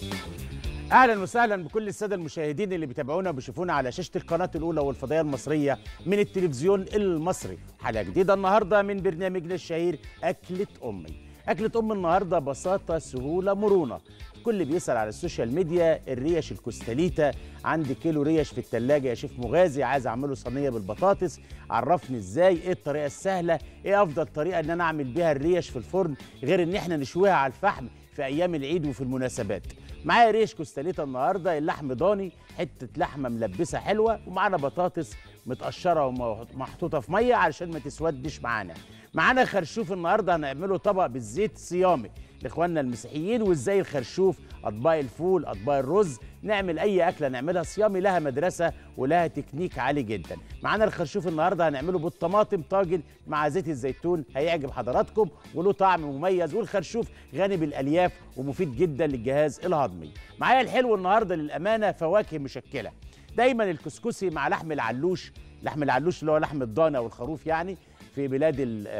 اهلا وسهلا بكل الساده المشاهدين اللي بيتابعونا وبيشوفونا على شاشه القناه الاولى والفضائيه المصريه من التلفزيون المصري حلقه جديده النهارده من برنامجنا الشهير اكله امي اكله ام النهارده بساطه سهوله مرونه كل بيسال على السوشيال ميديا الريش الكوستاليتا عندي كيلو ريش في التلاجة يا شيف مغازي عايز اعمله صينيه بالبطاطس عرفني ازاي ايه الطريقه السهله ايه افضل طريقه ان انا اعمل بيها الريش في الفرن غير ان احنا نشويها على الفحم في ايام العيد وفي المناسبات معايا ريش كوستاليتا النهارده اللحم ضاني حته لحمه ملبسه حلوه ومعانا بطاطس متقشره ومحطوطه في ميه علشان ما تسودش معانا معانا خرشوف النهارده هنعمله طبق بالزيت صيامي لاخواننا المسيحيين وازاي الخرشوف اطباق الفول اطباق الرز نعمل اي اكله نعملها صيامي لها مدرسه ولها تكنيك عالي جدا معانا الخرشوف النهارده هنعمله بالطماطم طاجن مع زيت الزيتون هيعجب حضراتكم وله طعم مميز والخرشوف غني بالالياف ومفيد جدا للجهاز الهضمي معايا الحلو النهارده للامانه فواكه مشكله دايما الكسكسي مع لحم العلوش لحم العلوش اللي هو لحم الضانه والخروف يعني في بلاد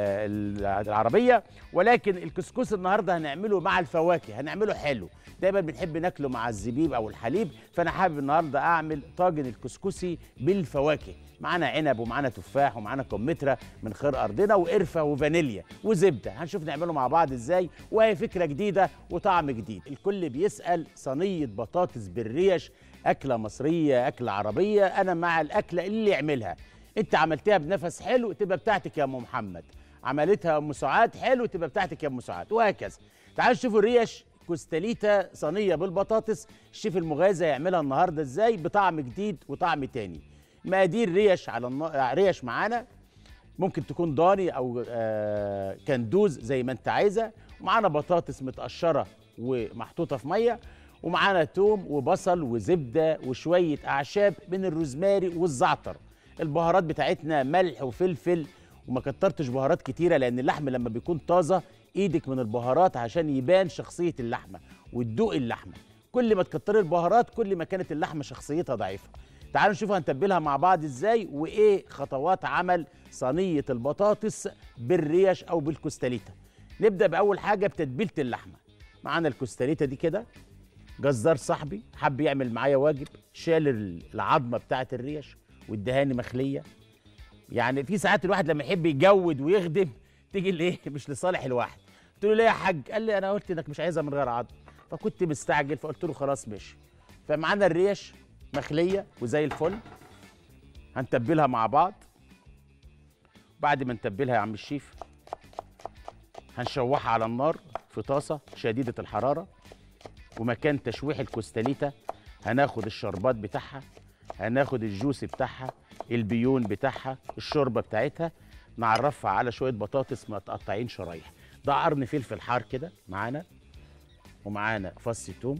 العربيه ولكن الكسكس النهارده هنعمله مع الفواكه هنعمله حلو دايما بنحب ناكله مع الزبيب او الحليب فانا حابب النهارده اعمل طاجن الكسكسي بالفواكه معانا عنب ومعانا تفاح ومعانا كمثرى من خير ارضنا وقرفه وفانيليا وزبده هنشوف نعمله مع بعض ازاي وهي فكره جديده وطعم جديد الكل بيسال صينيه بطاطس بالريش اكله مصريه اكله عربيه انا مع الاكله اللي يعملها انت عملتها بنفس حلو تبقى بتاعتك يا ام محمد عملتها ام سعاد حلو تبقى بتاعتك يا ام سعاد وهكذا تعالوا شوفوا الريش كوستاليتا صينيه بالبطاطس الشيف المغازي هيعملها النهارده ازاي بطعم جديد وطعم تاني مقادير ريش على النا... ريش معانا ممكن تكون ضاني او آه كندوز زي ما انت عايزه ومعانا بطاطس متقشره ومحطوطه في ميه ومعانا توم وبصل وزبده وشويه اعشاب من الروزماري والزعتر البهارات بتاعتنا ملح وفلفل وما كترتش بهارات كتيره لان اللحم لما بيكون طازه ايدك من البهارات عشان يبان شخصيه اللحمه وتدوق اللحمه كل ما تكتري البهارات كل ما كانت اللحمه شخصيتها ضعيفه تعالوا نشوف هنتبلها مع بعض ازاي وايه خطوات عمل صينيه البطاطس بالريش او بالكوستاليتا نبدا باول حاجه بتتبيله اللحمه معانا الكوستاليتا دي كده جزار صاحبي حب يعمل معايا واجب شال العظمه بتاعه الريش والدهاني مخليه يعني في ساعات الواحد لما يحب يجود ويخدم تيجي لايه مش لصالح الواحد قلت له ليه يا حاج قال لي انا قلت انك مش عايزها من غير عظم فكنت مستعجل فقلت له خلاص ماشي فمعانا الريش مخليه وزي الفل هنتبلها مع بعض بعد ما نتبلها يا عم الشيف هنشوحها على النار في طاسه شديده الحراره ومكان تشويح الكوستاليتا هناخد الشربات بتاعها هناخد الجوس بتاعها البيون بتاعها الشوربه بتاعتها نعرفها على شويه بطاطس متقطعين شرايح ده قرن فلفل حار كده معانا ومعانا فص توم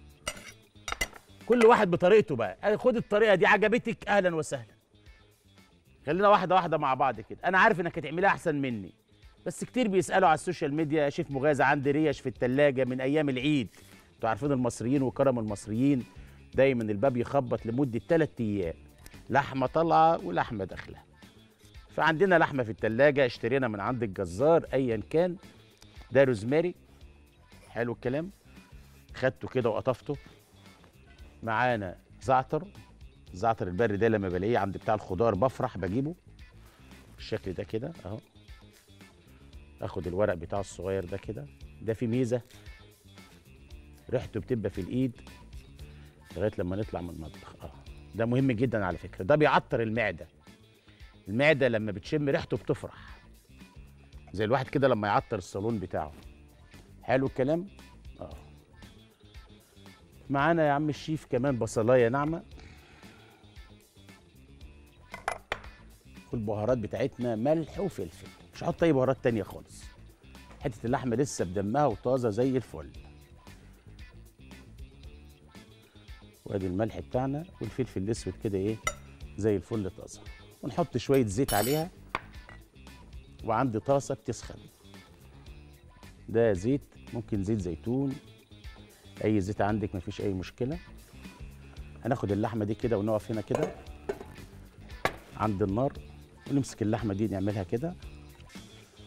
كل واحد بطريقته بقى خد الطريقه دي عجبتك اهلا وسهلا خلينا واحده واحده مع بعض كده انا عارف انك هتعملها احسن مني بس كتير بيسالوا على السوشيال ميديا يا شيف مغازي عندي ريش في التلاجة من ايام العيد انتوا عارفين المصريين وكرم المصريين دايما الباب يخبط لمده 3 ايام لحمه طالعه ولحمه داخله فعندنا لحمه في التلاجة اشترينا من عند الجزار ايا كان ده روزماري حلو الكلام خدته كده وقطفته معانا زعتر الزعتر البري ده لما بلاقيه عند بتاع الخضار بفرح بجيبه بالشكل ده كده اهو اخد الورق بتاعه الصغير ده كده ده فيه ميزه ريحته بتبقى في الايد لغايه لما نطلع من المطبخ اه ده مهم جدا على فكره ده بيعطر المعده المعده لما بتشم ريحته بتفرح زي الواحد كده لما يعطر الصالون بتاعه حلو الكلام اه معانا يا عم الشيف كمان بصلايه ناعمه والبهارات بتاعتنا ملح وفلفل مش هحط اي بهارات تانية خالص حته اللحمه لسه بدمها وطازه زي الفل وادي الملح بتاعنا والفلفل الاسود كده ايه زي الفل طازه ونحط شويه زيت عليها وعندي طاسه بتسخن ده زيت ممكن زيت زيتون اي زيت عندك مفيش اي مشكله هناخد اللحمه دي كده ونقف هنا كده عند النار ونمسك اللحمه دي نعملها كده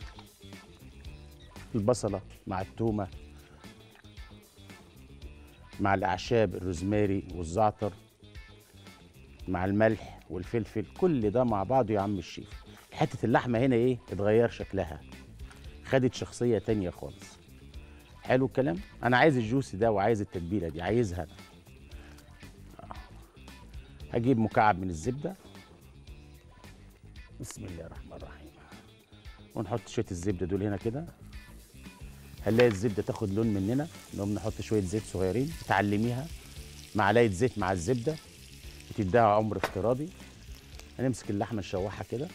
البصله مع التومه مع الاعشاب الروزماري والزعتر مع الملح والفلفل كل ده مع بعضه يا عم الشيف حته اللحمه هنا ايه اتغير شكلها خدت شخصيه تانية خالص حلو الكلام انا عايز الجوس ده وعايز التتبيله دي عايزها انا آه. هجيب مكعب من الزبده بسم الله الرحمن الرحيم ونحط شويه الزبده دول هنا كده هنلاقي الزبده تاخد لون مننا نقوم نحط شويه زيت صغيرين تعلميها معلقه زيت مع الزبده وتديها عمر افتراضي هنمسك اللحمه نشوحها كده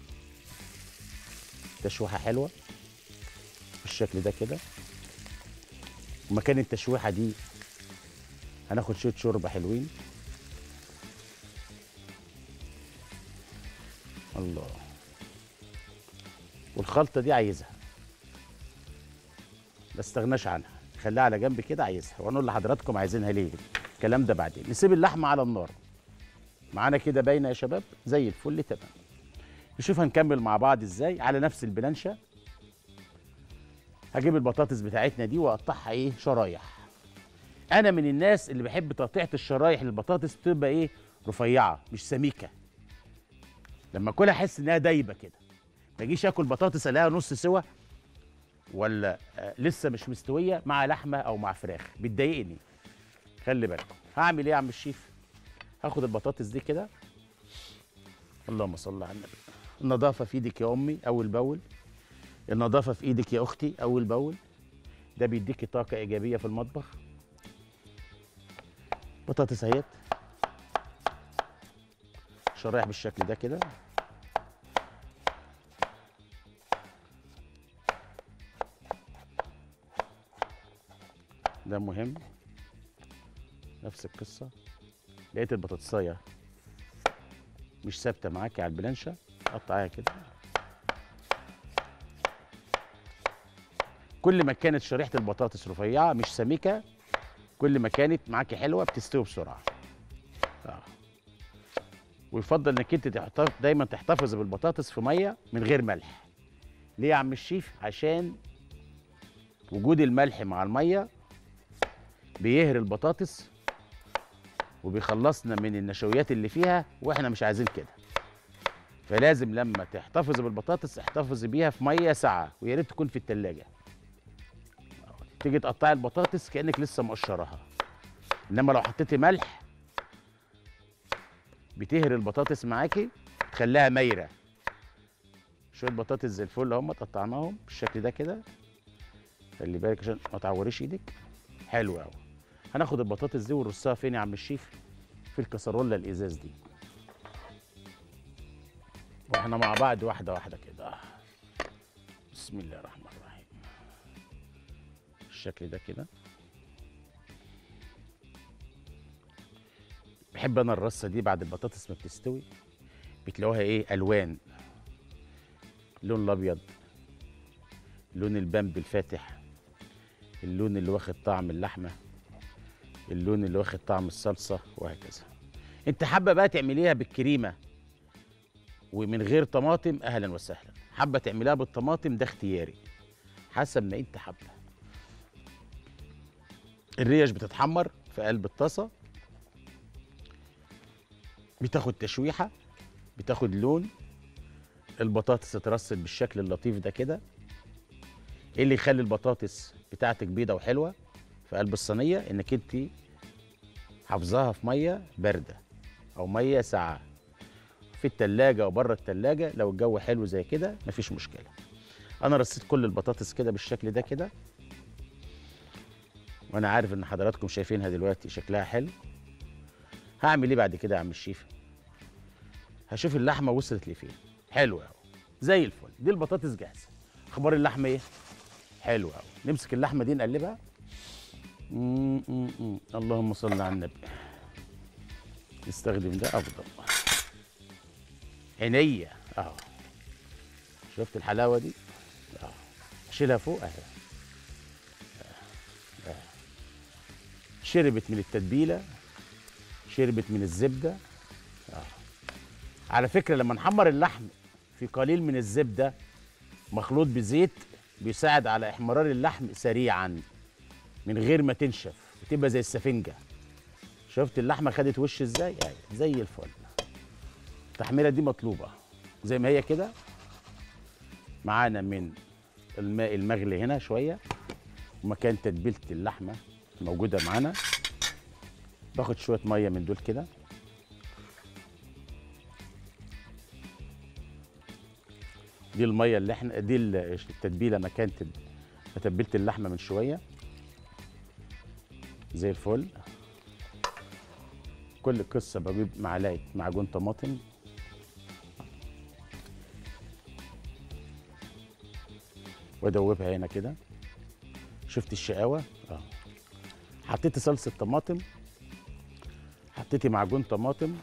تشويحه حلوه بالشكل ده كده ومكان التشويحه دي هناخد شويه شوربه حلوين الله والخلطه دي عايزها ما استغناش عنها خليها على جنب كده عايزها ونقول لحضراتكم عايزينها ليه الكلام ده بعدين نسيب اللحمه على النار معانا كده باينه يا شباب زي الفل تمام نشوف هنكمل مع بعض ازاي على نفس البلانشه هجيب البطاطس بتاعتنا دي واقطعها ايه شرايح انا من الناس اللي بحب تقطيعه الشرايح للبطاطس تبقى ايه رفيعه مش سميكه لما اكلها احس انها دايبه كده ما اجيش اكل بطاطس الاقيها نص سوا ولا آه لسه مش مستويه مع لحمه او مع فراخ بتضايقني خلي بالكم هعمل ايه يا عم الشيف هاخد البطاطس دي كده اللهم صل على النبي النظافه في ايدك يا امي اول باول النظافه في ايدك يا اختي اول باول ده بيديكي طاقه ايجابيه في المطبخ بطاطس اهيت شرايح بالشكل ده كده ده مهم نفس القصه لقيت البطاطسايه مش ثابته معاكي على البلانشه قطعيها كده كل ما كانت شريحه البطاطس رفيعه مش سميكه كل ما كانت معاكي حلوه بتستوي بسرعه آه. ويفضل انك انت تحتفظ دايما تحتفظ بالبطاطس في ميه من غير ملح ليه يا عم الشيف عشان وجود الملح مع الميه بيهري البطاطس وبيخلصنا من النشويات اللي فيها واحنا مش عايزين كده فلازم لما تحتفظ بالبطاطس احتفظ بيها في ميه ساقعه ويا ريت تكون في التلاجة تيجي تقطعي البطاطس كانك لسه مقشراها انما لو حطيتي ملح بتهري البطاطس معاكي تخليها مايره شويه بطاطس زي الفل هم قطعناهم بالشكل ده كده خلي بالك عشان ما تعوريش ايدك حلو قوي هناخد البطاطس دي ونرصها فين يا عم الشيف في الكسرولة الازاز دي واحنا مع بعض واحده واحده كده بسم الله الرحمن الرحيم بالشكل ده كده بحب انا الرصه دي بعد البطاطس ما بتستوي بتلاقوها ايه الوان اللون الابيض لون البامب الفاتح اللون اللي واخد طعم اللحمه اللون اللي واخد طعم الصلصه وهكذا انت حابه بقى تعمليها بالكريمه ومن غير طماطم اهلا وسهلا حابه تعمليها بالطماطم ده اختياري حسب ما انت حابه الريش بتتحمر في قلب الطاسه بتاخد تشويحه بتاخد لون البطاطس تترصد بالشكل اللطيف ده كده ايه اللي يخلي البطاطس بتاعتك بيضه وحلوه في قلب الصينيه انك انت حافظاها في ميه بارده او ميه ساقعه في التلاجة او بره التلاجة لو الجو حلو زي كده مفيش مشكله انا رصيت كل البطاطس كده بالشكل ده كده وانا عارف ان حضراتكم شايفينها دلوقتي شكلها حلو هعمل ايه بعد كده يا عم الشيف هشوف اللحمه وصلت لفين حلو قوي زي الفل دي البطاطس جاهزه اخبار اللحمه ايه حلو قوي نمسك اللحمه دي نقلبها مم مم مم. اللهم صل على النبي نستخدم ده افضل عينيا اهو شفت الحلاوه دي اهو اشيلها فوق اهي أهي. أهي. شربت من التتبيله شربت من الزبده اهو على فكره لما نحمر اللحم في قليل من الزبده مخلوط بزيت بيساعد على احمرار اللحم سريعا من غير ما تنشف تبقى زي السفنجه شفت اللحمه خدت وش ازاي اهي زي الفل التحميره دي مطلوبه زي ما هي كده معانا من الماء المغلي هنا شويه ومكان تتبيله اللحمه موجوده معانا باخد شويه ميه من دول كده دي الميه اللي احنا دي ال- التتبيله مكان تب- تتبيله اللحمه من شويه زي الفل كل قصه بجيب معلقه معجون طماطم وادوبها هنا كده شفت الشقاوه اه حطيت صلصه طماطم حطيتي معجون طماطم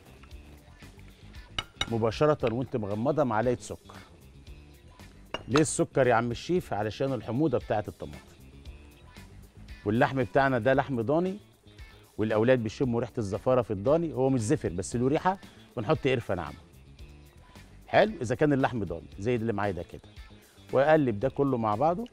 مباشره وانت مغمضه معلقه سكر ليه السكر يا عم الشيف علشان الحموضه بتاعه الطماطم واللحم بتاعنا ده لحم ضاني والاولاد بيشموا ريحه الزفاره في الضاني هو مش زفر بس له ريحه بنحط قرفه ناعمه حلو اذا كان اللحم ضاني زي اللي معايا ده كده واقلب ده كله مع بعضه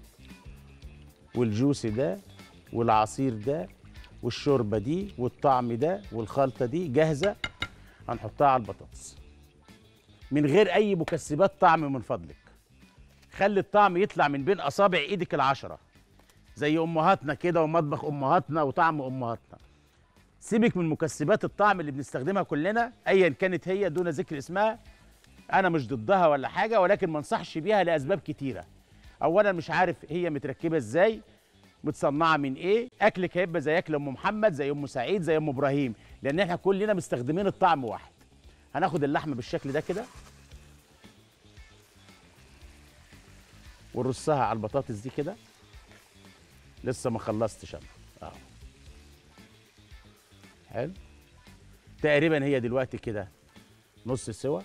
والجوس ده والعصير ده والشوربه دي والطعم ده والخلطه دي جاهزه هنحطها على البطاطس من غير اي مكسبات طعم من فضلك خلي الطعم يطلع من بين اصابع ايدك العشره زي امهاتنا كده ومطبخ امهاتنا وطعم امهاتنا سيبك من مكسبات الطعم اللي بنستخدمها كلنا ايا كانت هي دون ذكر اسمها انا مش ضدها ولا حاجه ولكن ما انصحش بيها لاسباب كتيره اولا مش عارف هي متركبه ازاي متصنعه من ايه اكلك هيبقى زي اكل ام محمد زي ام سعيد زي ام ابراهيم لان احنا كلنا مستخدمين الطعم واحد هناخد اللحمه بالشكل ده كده ونرصها على البطاطس دي كده لسه ما خلصتش انا اه حلو تقريبا هي دلوقتي كده نص سوا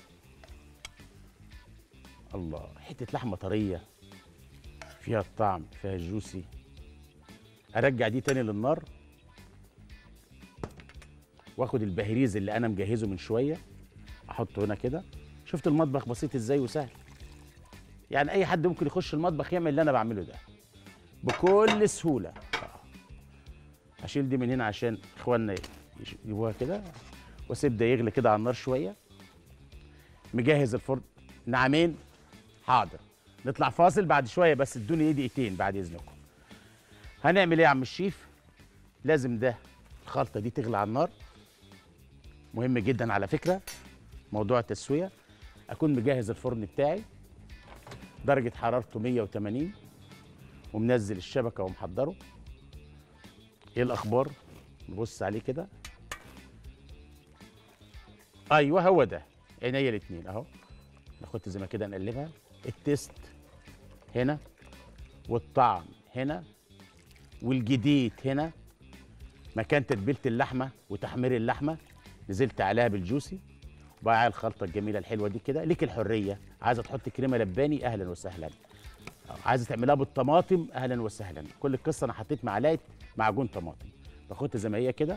الله حته لحمه طريه فيها الطعم فيها الجوسي ارجع دي تاني للنار واخد البهريز اللي انا مجهزه من شويه احطه هنا كده شفت المطبخ بسيط ازاي وسهل يعني اي حد ممكن يخش المطبخ يعمل اللي انا بعمله ده بكل سهوله آه. هشيل دي من هنا عشان اخواننا يش- يجيبوها كده واسيب ده يغلي كده على النار شويه مجهز الفرن نعمين حاضر نطلع فاصل بعد شويه بس ادوني ايه دقيقتين بعد اذنكم هنعمل ايه يا عم الشيف لازم ده الخلطه دي تغلي على النار مهم جدا على فكره موضوع التسويه اكون مجهز الفرن بتاعي درجه حرارته 180 ومنزل الشبكه ومحضره ايه الاخبار نبص عليه كده ايوه هو ده عينيا الاثنين اهو ناخد زي ما كده نقلبها التيست هنا والطعم هنا والجديد هنا مكان تتبيله اللحمه وتحمير اللحمه نزلت عليها بالجوسي وبقى الخلطه الجميله الحلوه دي كده ليك الحريه عايزه تحط كريمه لباني اهلا وسهلا أو عايزه تعملها بالطماطم اهلا وسهلا كل القصه انا حطيت معلقه معجون طماطم باخدها زي ما هي كده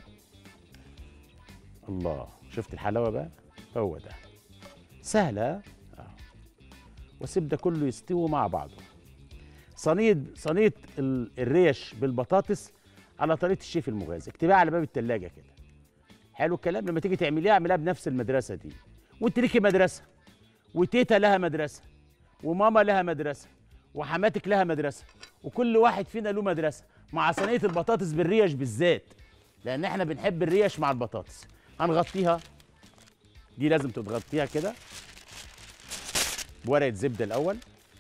الله شفت الحلاوه بقى هو ده سهله اه واسيب ده كله يستوي مع بعضه صينيه صينيه ال- الريش بالبطاطس على طريقه الشيف المغازي اكتبيها على باب التلاجة كده حلو الكلام لما تيجي تعمليها اعمليها بنفس المدرسه دي وانت ليكي مدرسه وتيتا لها مدرسه وماما لها مدرسه وحماتك لها مدرسه وكل واحد فينا له مدرسه مع صينيه البطاطس بالريش بالذات لان احنا بنحب الريش مع البطاطس هنغطيها دي لازم تتغطيها كده بورقه زبده الاول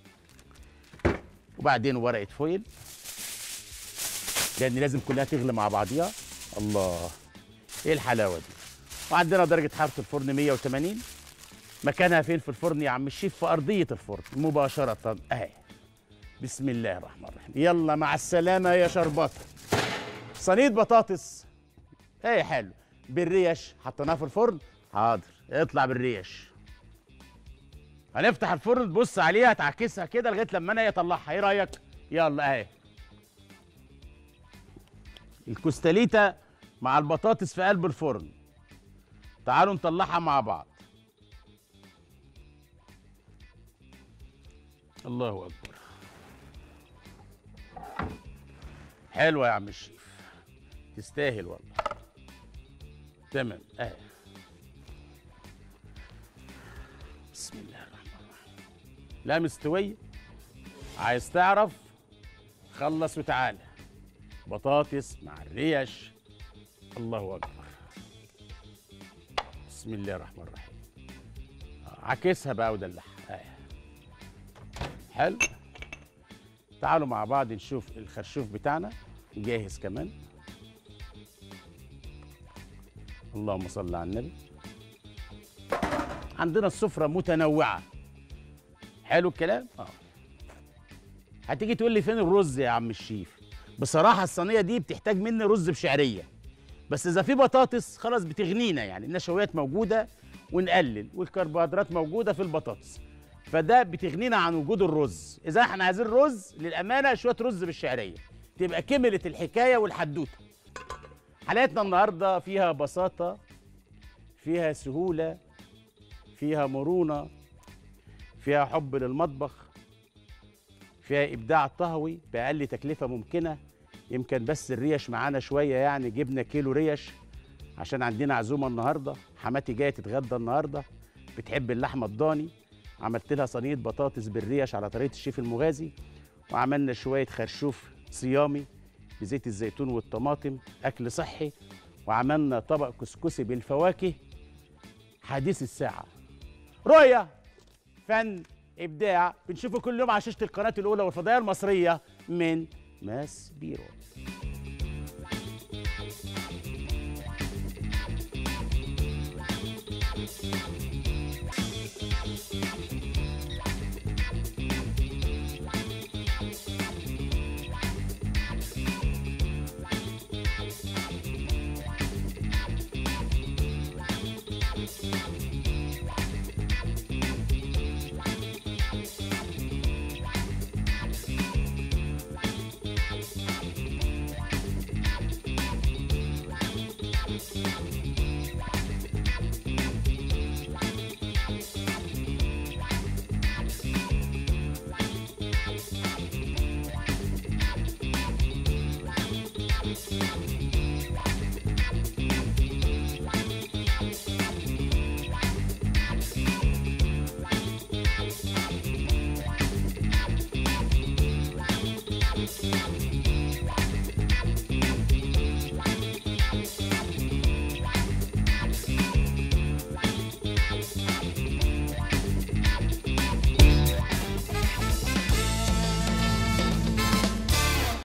وبعدين ورقه فويل لان لازم كلها تغلي مع بعضيها الله ايه الحلاوه دي وعندنا درجه حراره الفرن 180 مكانها فين في الفرن يا عم الشيف في ارضيه الفرن مباشره اهي بسم الله الرحمن الرحيم يلا مع السلامه يا شربطه صينيه بطاطس ايه حلو بالريش حطيناها في الفرن حاضر اطلع بالريش هنفتح الفرن تبص عليها تعكسها كده لغايه لما انا اطلعها ايه رايك يلا اهي الكوستاليتا مع البطاطس في قلب الفرن تعالوا نطلعها مع بعض الله اكبر حلوه يا عم الشيف تستاهل والله تمام اهي بسم الله الرحمن الرحيم لا مستوية عايز تعرف خلص وتعالى بطاطس مع الريش الله اكبر بسم الله الرحمن الرحيم آه، عكسها بقى ودلعها اهي حلو تعالوا مع بعض نشوف الخرشوف بتاعنا جاهز كمان اللهم صل على النبي عندنا السفرة متنوعة حلو الكلام؟ اه هتيجي تقول لي فين الرز يا عم الشيف بصراحة الصينية دي بتحتاج مني رز بشعرية بس إذا في بطاطس خلاص بتغنينا يعني النشويات موجودة ونقلل والكربوهيدرات موجودة في البطاطس فده بتغنينا عن وجود الرز إذا احنا عايزين رز للأمانة شوية رز بالشعرية تبقى كملت الحكاية والحدوتة حلقتنا النهاردة فيها بساطة فيها سهولة فيها مرونة فيها حب للمطبخ فيها إبداع طهوي بأقل تكلفة ممكنة يمكن بس الريش معانا شوية يعني جبنا كيلو ريش عشان عندنا عزومة النهاردة حماتي جاية تتغدى النهاردة بتحب اللحمة الضاني عملت لها صينية بطاطس بالريش على طريقة الشيف المغازي وعملنا شوية خرشوف صيامي بزيت الزيتون والطماطم أكل صحي وعملنا طبق كسكسي بالفواكه حديث الساعة رؤية فن إبداع بنشوفه كل يوم على شاشة القناة الأولى والفضائية المصرية من ماس بيرو